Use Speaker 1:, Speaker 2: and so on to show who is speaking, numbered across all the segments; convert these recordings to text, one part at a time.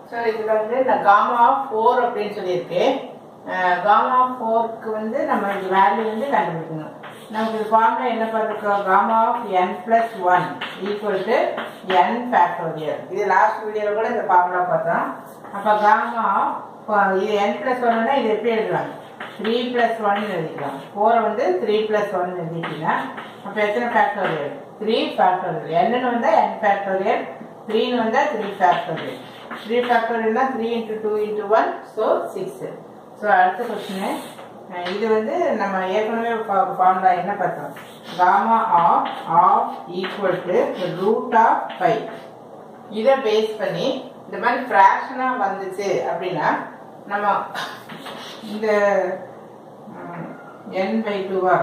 Speaker 1: So இதில் வந்து நான் காமா ஃபோர் அப்படின்னு சொல்லியிருக்கேன் காமா ஃபோருக்கு வந்து நம்ம இந்த வேல்யூ வந்து கண்டுபிடிக்கணும் நமக்கு இது ஃபார்முலா என்ன பண்ணிருக்கோம் gamma of n plus one equal to n factorial இது லாஸ்ட் வீடியோவில் கூட இந்த ஃபார்முலா பார்த்தோம் அப்போ காமா இது என் பிளஸ் ஒன்னா இது எப்படி எழுதலாம் த்ரீ பிளஸ் ஒன் எழுதிக்கலாம் ஃபோரை வந்து த்ரீ பிளஸ் ஒன் எழுதிட்டீங்கன்னா அப்போ எத்தனை ஃபேக்டோரியல் த்ரீ ஃபேக்டோரியல் என்னன்னு வந்தால் என் ஃபேக்டோரியல் த்ரீன்னு வந்தால் த்ரீ ஃபேக்டோரியல் த்ரீ ஃபேக்டோரியல்னா three into two into one so six so அடுத்த கொஸ்டின் இது வந்து நம்ம ஏற்கனவே ஃபார்முலா என்ன பார்த்தோம் gamma of of equal to root of pi இதை பேஸ் பண்ணி இந்த மாதிரி ஃப்ராக்ஷனாக வந்துச்சு அப்படின்னா நம்ம இந்த என் பை டூவா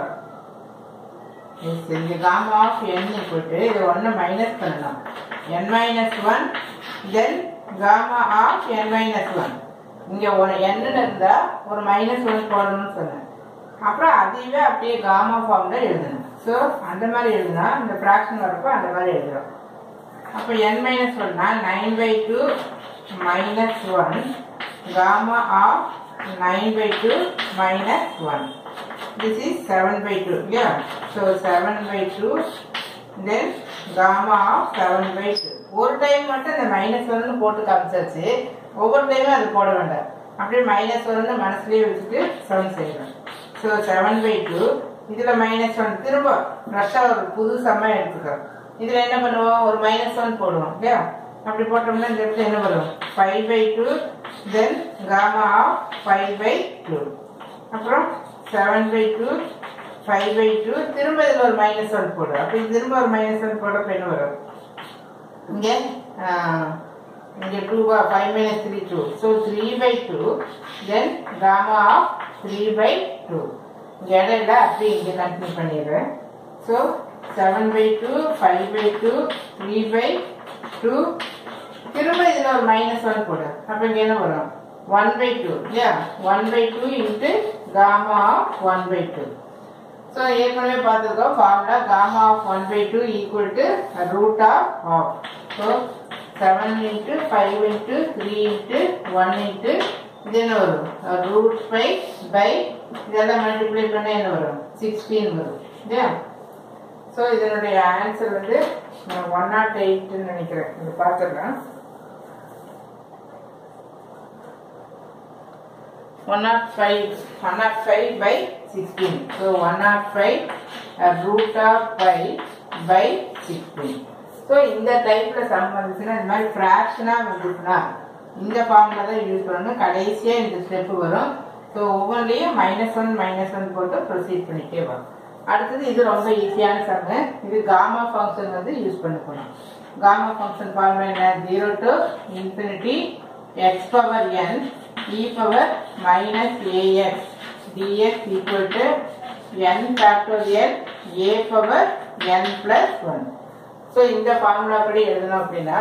Speaker 1: இந்த காமா ஆஃப் என் போட்டு இது ஒன்று மைனஸ் பண்ணலாம் n minus one then gamma of n minus one இங்கே ஒரு எண்ணில் இருந்தால் ஒரு மைனஸ் ஒன் போடணும்னு சொன்னேன் அப்புறம் அதையவே அப்படியே காமா ஃபார்மில் எழுதணும் ஸோ அந்த மாதிரி எழுதுனா இந்த ஃப்ராக்ஷன் வரப்போ அந்த மாதிரி எழுதுறோம் அப்போ என் மைனஸ் ஒன்னா nine by two minus one gamma of nine by two minus one this is 7 by 2 yeah so 7 by 2 then gamma of 7 by 2 ஒரு டைம் மட்டும் இந்த மைனஸ் ஒன்னு போட்டு காமிச்சாச்சு ஒவ்வொரு டைமும் அது போட வேண்டாம் அப்படியே மைனஸ் ஒன்னு மனசுலயே வச்சுட்டு சம் செய்யணும் ஸோ செவன் பை டூ இதில் மைனஸ் ஒன் திரும்ப ஃப்ரெஷ்ஷாக ஒரு புது சம்மா எடுத்துக்கோ இதில் என்ன பண்ணுவோம் ஒரு மைனஸ் ஒன் போடுவோம் இல்லையா அப்படி போட்டோம்னா இந்த இடத்துல என்ன வரும் five by two then gamma of five by two அப்புறம் seven by two five by two திரும்ப இதில் ஒரு மைனஸ் ஒன் போடு அப்படி திரும்ப ஒரு மைனஸ் ஒன் போடுறப்ப என்ன வரும் இங்கே இங்கே டூவா five minus three two so three by two then gamma of three by two இங்கே இடையில அப்படி இங்கே கண்டினியூ பண்ணிடுறேன் so seven by two five by two three by two திரும்ப இதில் ஒரு மைனஸ் ஒன் போடு அப்போ இங்கே என்ன வரும் ஒன் பை டூ இல்லையா one by two into gamma of one by two so ஏற்கனவே பார்த்துருக்கோம் formula gamma of one by two equal to root of of so seven into five into three into one into இது என்ன வரும் root pi pi இதெல்லாம் multiply பண்ண என்ன வரும் sixteen வரும் இல்லையா ஸோ இதனுடைய ஆன்சர் வந்து ஒன் நாட் எயிட்னு நினைக்கிறேன் இது பார்த்துடுறேன் one nought five one nought five by sixteen so one nought five root of five by sixteen so இந்த டைப்பில் சம் வந்துச்சுன்னா இந்த மாதிரி ஃப்ராக்ஷனாக வந்துச்சுன்னா இந்த ஃபார்மில் தான் யூஸ் பண்ணணும் கடைசியாக இந்த ஸ்டெப்பு வரும் ஸோ ஒவ்வொன்றிலையும் மைனஸ் ஒன் மைனஸ் ஒன் போட்டு ப்ரொசீட் பண்ணிட்டே வரும் அடுத்தது இது ரொம்ப ஈஸியான சம்மு இது காமா ஃபங்க்ஷன் வந்து யூஸ் பண்ண போகணும் காமா ஃபங்க்ஷன் ஃபார்முலா என்ன zero to infinity x power n e power minus ax dx equal to n factorial a power n plus one so இந்த ஃபார்முலா படி எழுதணும் அப்படின்னா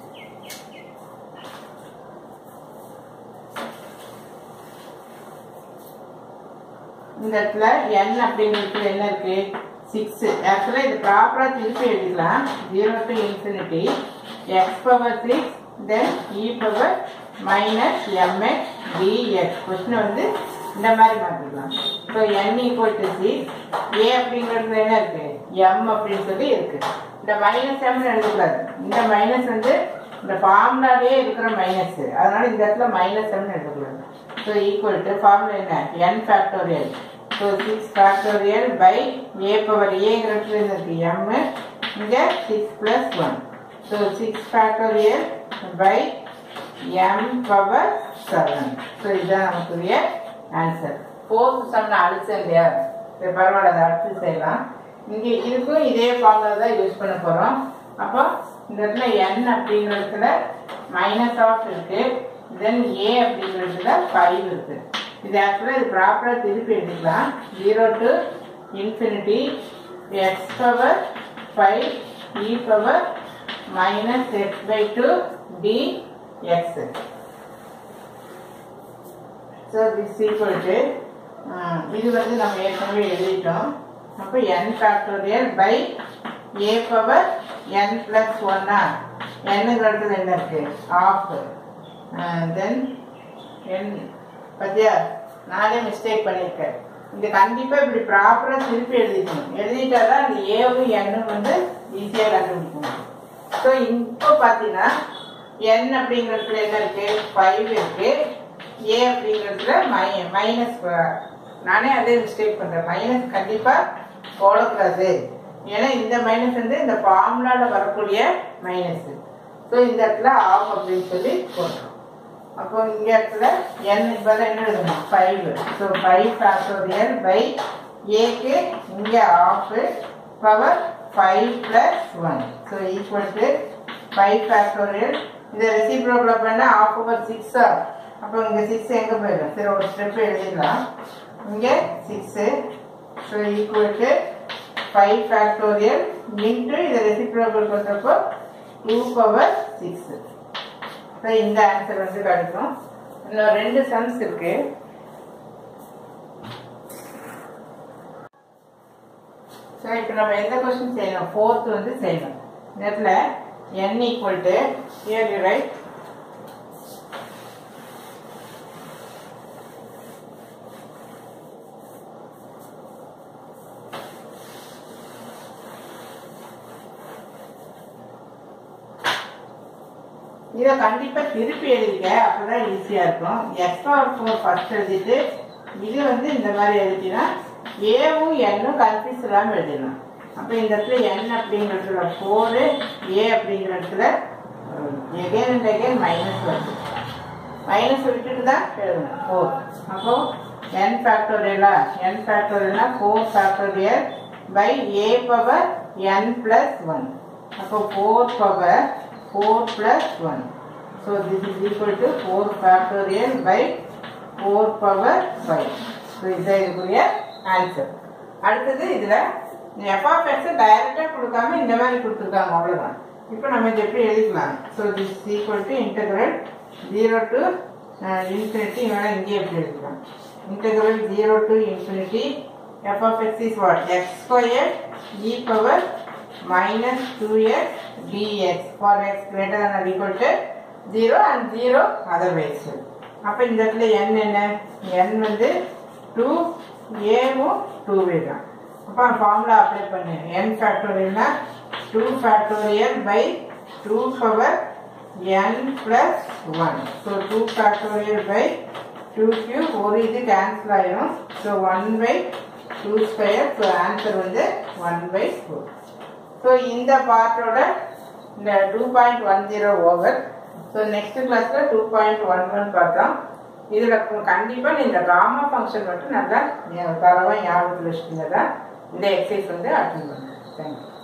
Speaker 1: இந்த இடத்துல n அப்படிங்கிறது என்ன இருக்கு சிக்ஸ் ஆக்சுவலாக இது ப்ராப்பராக திருப்பி எழுதிக்கலாம் zero to infinity x power six then e power minus mx dx question வந்து இந்த மாதிரி மாற்றிக்கலாம் so n equal to six a அப்படிங்கிறது என்ன இருக்கு எம் அப்படின்னு சொல்லி இருக்கு இந்த மைனஸ் எம்னு எழுதக்கூடாது இந்த மைனஸ் வந்து இந்த ஃபார்முலாவே இருக்கிற மைனஸ் அதனால இந்த இடத்துல மைனஸ் எம்னு எழுதக்கூடாது ஸோ ஈக்குவல் டு ஃபார்முலா என்ன n factorial so six factorial by a power ஏங்கிறது இருக்கு எம் இங்கே six plus one so six factorial by m power seven so இதுதான் நமக்குரிய ஆன்சர் ஃபோர்த் சம் நான் அடிச்சேன் இல்லையா சரி பரவாயில்ல அதை அடுத்து செய்யலாம் இங்கே இதுக்கும் இதே ஃபார்முலா தான் யூஸ் பண்ண போகிறோம் அப்போ இந்த இடத்துல n அப்படிங்கிறதுல மைனஸ் ஆஃப் இருக்கு தென் ஏ அப்படிங்கிறதுல ஃபைவ் இருக்கு இது ஆக்சுவலாக இது ப்ராப்பராக திருப்பி எடுத்துக்கலாம் zero to infinity x power five e power minus x by two d x so this equal to இது வந்து நம்ம ஏற்கனவே எழுதிட்டோம் அப்போ n factorial by a power n plus ஒன்னா என்னங்கிறது என்ன இருக்கு ஆஃப் தென் என் பத்தியா நானே மிஸ்டேக் பண்ணியிருக்கேன் இது கண்டிப்பாக இப்படி ப்ராப்பராக திருப்பி எழுதிக்கணும் எழுதிட்டா தான் இந்த ஏவும் எண்ணும் வந்து ஈஸியாக கண்டுபிடிக்க முடியும் ஸோ இப்போ பார்த்தீங்கன்னா என் அப்படிங்கிறதுல என்ன இருக்கு ஃபைவ் இருக்கு ஏ அப்படிங்கிறதுல மை மைனஸ் நானே அதே மிஸ்டேக் பண்ணுறேன் மைனஸ் கண்டிப்பாக போடக்கூடாது ஏன்னா இந்த மைனஸ் வந்து இந்த ஃபார்முலாவில் வரக்கூடிய மைனஸ் ஸோ இந்த இடத்துல ஆஃப் அப்படின்னு சொல்லி போடுறோம் அப்போ இங்க இடத்துல n பதிலா என்ன எழுதணும் five so five factorial by ஏக்கு இங்கே of power five plus one so equal to five factorial இதை ரெசிப்ரோக்கில் பண்ணால் ஆஃப் பவர் சிக்ஸா அப்போ இங்கே சிக்ஸ் எங்கே போயிடும் சரி ஒரு ஸ்டெப் எழுதிடலாம் இங்கே six so equal to five factorial into இதை ரெசிப்ரோக்கல் பண்ணுறப்போ டூ பவர் சிக்ஸு ஸோ இந்த ஆன்சர் வந்து கிடைக்கும் இன்னும் ரெண்டு சம்ஸ் இருக்கு ஸோ இப்போ நம்ம எந்த கொஸ்டின் செய்யணும் ஃபோர்த் வந்து செய்யணும் இந்த இடத்துல n equal to here you write இதை கண்டிப்பா திருப்பி எழுதிக்க அப்பதான் ஈஸியா இருக்கும் எக்ஸ் பவர் ஃபோர் ஃபர்ஸ்ட் எழுதிட்டு இது வந்து இந்த மாதிரி எழுதினா ஏவும் எண்ணும் கன்ஃபியூஸ் இல்லாம எழுதணும் அப்ப இந்த இடத்துல என் அப்படிங்கிறதுல ஃபோரு ஏ அப்படிங்கிற இடத்துல எகைன் அண்ட் எகைன் மைனஸ் வருது மைனஸ் விட்டுட்டு தான் எழுதணும் ஃபோர் அப்போ என் ஃபேக்டோரியலா என் ஃபேக்டோரியல்னா four factorial by a power n plus one அப்போ four power 4 plus 1. So this is equal to 4 factorial by 4 power 5. So இது இதுக்குரிய ஆன்சர் அடுத்தது இதில் எஃப் ஆஃப் எக்ஸ் டைரக்டாக கொடுக்காம இந்த மாதிரி கொடுத்துருக்காங்க அவ்வளோதான் இப்போ நம்ம இது எப்படி எழுதிக்கலாம் so this is equal to integral zero to infinity வேணால் இங்கே எப்படி எழுதிக்கலாம் integral zero to infinity f of x is what x square e power minus 2x dx for x greater than or equal to 0 and 0 otherwise. அப்ப இந்த இடத்துல n என்ன n வந்து 2 ஏவும் 2 தான் அப்ப ஃபார்முலா அப்ளை பண்ணு n ஃபேக்டோரியல்னா 2 factorial by 2 power n plus 1 so 2 factorial by 2 cube ஒரு இது கேன்சல் ஆயிரும் so 1 by 2 square so answer வந்து 1 பை 4 ஸோ இந்த பார்ட்டோட இந்த two point one zero over so next கிளாஸில் டூ பாயிண்ட் ஒன் ஒன் பார்த்தோம் இதில் கண்டிப்பாக இந்த காமா ஃபங்க்ஷன் மட்டும் நல்லா தரவாக ஞாபகத்தில் வச்சுக்கிங்க தான் இந்த எக்ஸசைஸ் வந்து அட்டன் பண்ணுங்க தேங்க்யூ